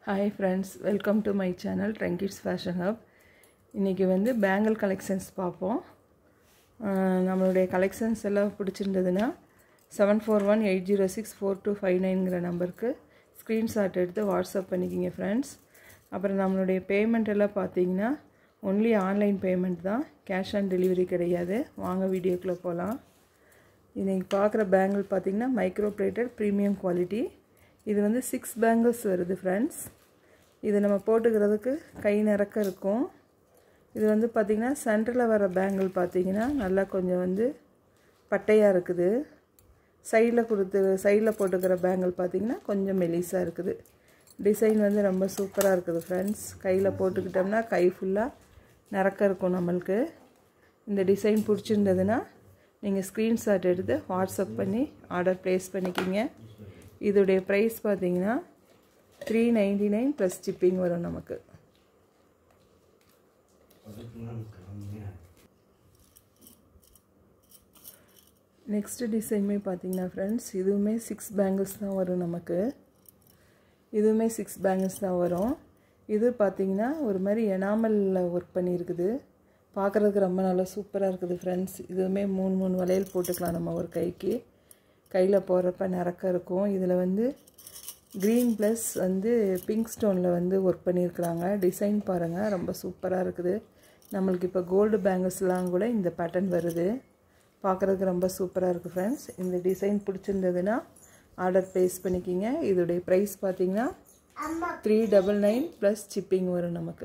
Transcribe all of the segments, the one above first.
hi friends welcome to my channel trinkets fashion hub இன்றைக்கி வந்து bangle collections பார்ப்போம் அஹ் நம்மளுடைய கலெக்ஷன்ஸ் எல்லாம் பிடிச்சிருந்ததுன்னா seven four one eight zero six four two five நைன்கிற நம்பருக்கு ஸ்க்ரீன்ஷாட் எடுத்து வாட்ஸ்அப் பண்ணிக்கிங்க ஃப்ரெண்ட்ஸ் அப்புறம் நம்மளுடைய பேமெண்ட் எல்லாம் பார்த்தீங்கன்னா ஒன்லி ஆன்லைன் பேமெண்ட் தான் கேஷ் ஆன் டெலிவரி கிடையாது வாங்க வீடியோக்குள்ளே போகலாம் இன்றைக்கி பார்க்குற பேங்கிள் பார்த்தீங்கன்னா மைக்ரோ பிளேட்டட் ப்ரீமியம் குவாலிட்டி இது வந்து சிக்ஸ் பேங்கிள்ஸ் வருது ஃப்ரெண்ட்ஸ் இது நம்ம போட்டுக்கிறதுக்கு கை நிறக்க இருக்கும் இது வந்து பார்த்திங்கன்னா சென்டரில் வர பேங்கிள் பார்த்திங்கன்னா நல்லா கொஞ்சம் வந்து பட்டையாக இருக்குது சைடில் கொடுத்து சைடில் போட்டுக்கிற பேங்கிள் பார்த்திங்கன்னா கொஞ்சம் மெலிசாக இருக்குது டிசைன் வந்து ரொம்ப சூப்பராக இருக்குது ஃப்ரெண்ட்ஸ் கையில் போட்டுக்கிட்டோம்னா கை ஃபுல்லாக நிறக்க இருக்கும் நம்மளுக்கு இந்த டிசைன் பிடிச்சிருந்ததுன்னா நீங்கள் ஸ்க்ரீன்ஷாட் எடுத்து வாட்ஸ்அப் பண்ணி ஆர்டர் ப்ளேஸ் பண்ணிக்கிங்க இதோடைய ப்ரைஸ் பார்த்தீங்கன்னா three ninety nine plus shipping வரும் நமக்கு நெக்ஸ்ட்டு டிசைனுமே பார்த்தீங்கன்னா ஃப்ரெண்ட்ஸ் இதுவுமே சிக்ஸ் பேங்கிள்ஸ் தான் வரும் நமக்கு இதுவுமே சிக்ஸ் பேங்கிள்ஸ் தான் வரும் இது பார்த்தீங்கன்னா ஒரு மாதிரி எனாமலில் ஒர்க் பண்ணியிருக்குது பார்க்குறதுக்கு ரொம்ப நல்லா சூப்பராக இருக்குது ஃப்ரெண்ட்ஸ் இதுவுமே மூணு மூணு வளையல் போட்டுக்கலாம் நம்ம ஒரு கைக்கு கையில் போடுறப்ப நிறக்க இருக்கும் இதில் வந்து க்ரீன் ப்ளஸ் வந்து பிங்க் ஸ்டோனில் வந்து ஒர்க் பண்ணியிருக்கிறாங்க டிசைன் பாருங்கள் ரொம்ப சூப்பராக இருக்குது நம்மளுக்கு இப்போ கோல்டு பேங்கிள்ஸ்லாம் கூட இந்த பேட்டர்ன் வருது பார்க்குறதுக்கு ரொம்ப சூப்பராக இருக்குது ஃப்ரெண்ட்ஸ் இந்த டிசைன் பிடிச்சிருந்ததுன்னா ஆர்டர் ப்ளேஸ் பண்ணிக்கிங்க இதோடைய ப்ரைஸ் பார்த்தீங்கன்னா three double nine plus shipping வரும் நமக்கு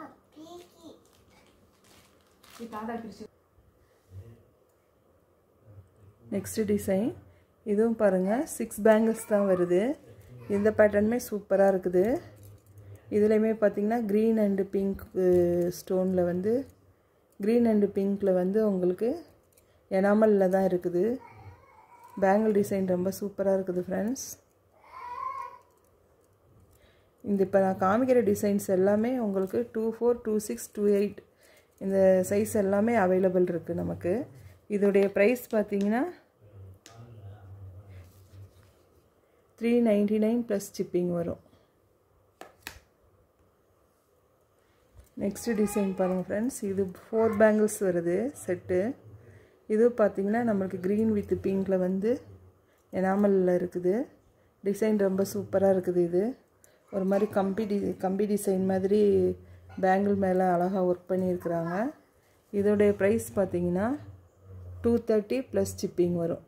நெக்ஸ்ட்டு டிசைன் இதுவும் பாருங்கள் சிக்ஸ் பேங்கிள்ஸ் தான் வருது இந்த பேட்டர்னுமே சூப்பராக இருக்குது இதுலேயுமே பார்த்திங்கன்னா க்ரீன் அண்டு பிங்க் ஸ்டோனில் வந்து க்ரீன் அண்டு பிங்க்கில் வந்து உங்களுக்கு எனாமலில் தான் இருக்குது பேங்கிள் டிசைன் ரொம்ப சூப்பராக இருக்குது ஃப்ரெண்ட்ஸ் இந்த இப்போ நான் காமிக்கிற டிசைன்ஸ் எல்லாமே உங்களுக்கு two four two six two eight இந்த சைஸ் எல்லாமே அவைலபிள் இருக்குது நமக்கு இதோடைய ப்ரைஸ் பார்த்தீங்கன்னா three ninety nine plus shipping வரும் நெக்ஸ்ட்டு டிசைன் பாருங்கள் ஃப்ரெண்ட்ஸ் இது ஃபோர் பேங்கிள்ஸ் வருது செட்டு இது பார்த்திங்கன்னா நம்மளுக்கு க்ரீன் வித் பிங்க்கில் வந்து எனாமலில் இருக்குது டிசைன் ரொம்ப சூப்பராக இருக்குது இது ஒரு மாதிரி கம்பி டி கம்பி டிசைன் மாதிரி பேங்கிள் மேலே அழகாக ஒர்க் பண்ணியிருக்கிறாங்க இதோடைய ப்ரைஸ் பார்த்திங்கன்னா டூ தேர்ட்டி ப்ளஸ் சிப்பிங் வரும்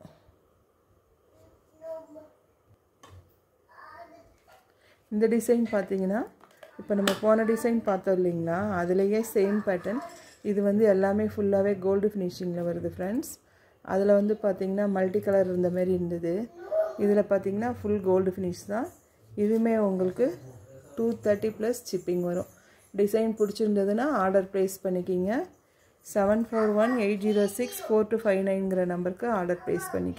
இந்த டிசைன் பார்த்தீங்கன்னா இப்போ நம்ம போன டிசைன் பார்த்தோம் இல்லைங்களா அதுலேயே சேம் பேட்டர்ன் இது வந்து எல்லாமே ஃபுல்லாகவே கோல்டு ஃபினிஷிங்கில் வருது ஃப்ரெண்ட்ஸ் அதில் வந்து பார்த்திங்கன்னா மல்டி கலர் இருந்த மாதிரி இருந்தது இதில் பார்த்திங்கன்னா ஃபுல் கோல்டு ஃபினிஷ் தான் இதுவுமே உங்களுக்கு டூ தேர்ட்டி ப்ளஸ் சிப்பிங் வரும் டிசைன் பிடிச்சிருந்ததுன்னா ஆர்டர் ப்ளேஸ் பண்ணிக்கிங்க seven four one eight zero six four two five நைன்கிற நம்பருக்கு ஆர்டர் ப்ளேஸ் பண்ணிக்க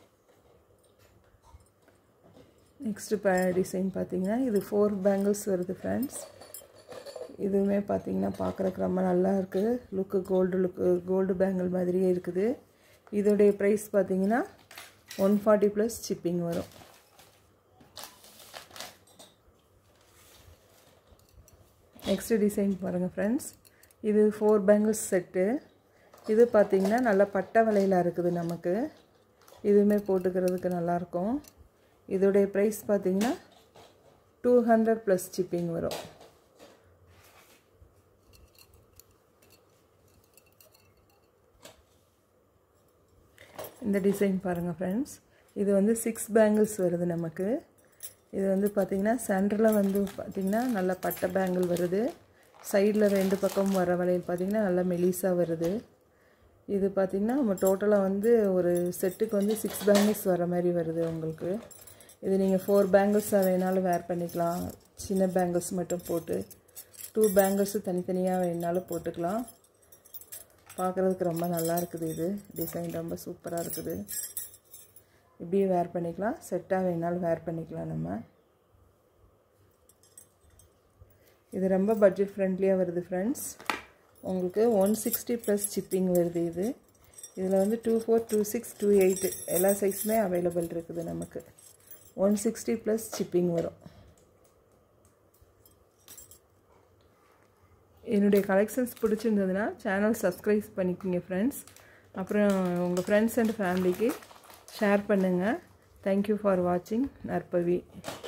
நெக்ஸ்ட்டு ப டிசைன் பார்த்தீங்கன்னா இது ஃபோர் பேங்கிள்ஸ் வருது ஃப்ரெண்ட்ஸ் இதுவுமே பார்த்தீங்கன்னா பார்க்குறக்கு ரொம்ப நல்லா இருக்குது look gold look gold bangle மாதிரியே இருக்குது இதோடைய ப்ரைஸ் பார்த்தீங்கன்னா ஒன் ஃபார்ட்டி ப்ளஸ் சிப்பிங் வரும் நெக்ஸ்ட்டு டிசைன் பாருங்கள் ஃப்ரெண்ட்ஸ் இது ஃபோர் பேங்கிள்ஸ் செட்டு இது பார்த்திங்கன்னா நல்லா பட்டை வலையில் இருக்குது நமக்கு இதுவுமே போட்டுக்கிறதுக்கு நல்லாயிருக்கும் இதோடைய ப்ரைஸ் பார்த்திங்கன்னா டூ ஹண்ட்ரட் ப்ளஸ் சிப்பிங் வரும் இந்த டிசைன் பாருங்கள் ஃப்ரெண்ட்ஸ் இது வந்து சிக்ஸ் பேங்கிள்ஸ் வருது நமக்கு இது வந்து பார்த்திங்கன்னா சென்டரில் வந்து பார்த்திங்கன்னா நல்ல பட்டை பேங்கிள் வருது சைடில் ரெண்டு பக்கம் வர வளையல் பார்த்திங்கன்னா நல்லா மெலிசாக வருது இது பார்த்திங்கன்னா நம்ம டோட்டலாக வந்து ஒரு செட்டுக்கு வந்து சிக்ஸ் பேங்கிள்ஸ் வர மாதிரி வருது உங்களுக்கு இது நீங்கள் ஃபோர் பேங்கிள்ஸாக வேணாலும் வேர் பண்ணிக்கலாம் சின்ன பேங்கிள்ஸ் மட்டும் போட்டு டூ பேங்கிள்ஸு தனித்தனியாக வேணாலும் போட்டுக்கலாம் பார்க்குறதுக்கு ரொம்ப நல்லா இருக்குது இது டிசைன் ரொம்ப சூப்பராக இருக்குது இப்படியே வேர் பண்ணிக்கலாம் செட்டாக வேணாலும் வேர் பண்ணிக்கலாம் நம்ம இது ரொம்ப பட்ஜெட் ஃப்ரெண்ட்லியாக வருது ஃப்ரெண்ட்ஸ் உங்களுக்கு ஒன் சிக்ஸ்டி ப்ளஸ் சிப்பிங் வருது இது இதில் வந்து two four two six two eight எல்லா சைஸுமே அவைலபிள் இருக்குது நமக்கு ஒன் சிக்ஸ்டி ப்ளஸ் சிப்பிங் வரும் என்னுடைய கலெக்ஷன்ஸ் பிடிச்சிருந்ததுன்னா சேனல் சப்ஸ்கிரைப் பண்ணிக்கோங்க ஃப்ரெண்ட்ஸ் அப்புறம் உங்கள் ஃப்ரெண்ட்ஸ் அண்ட் ஃபேமிலிக்கு ஷேர் பண்ணுங்கள் தேங்க்யூ ஃபார் வாட்சிங் நற்பவி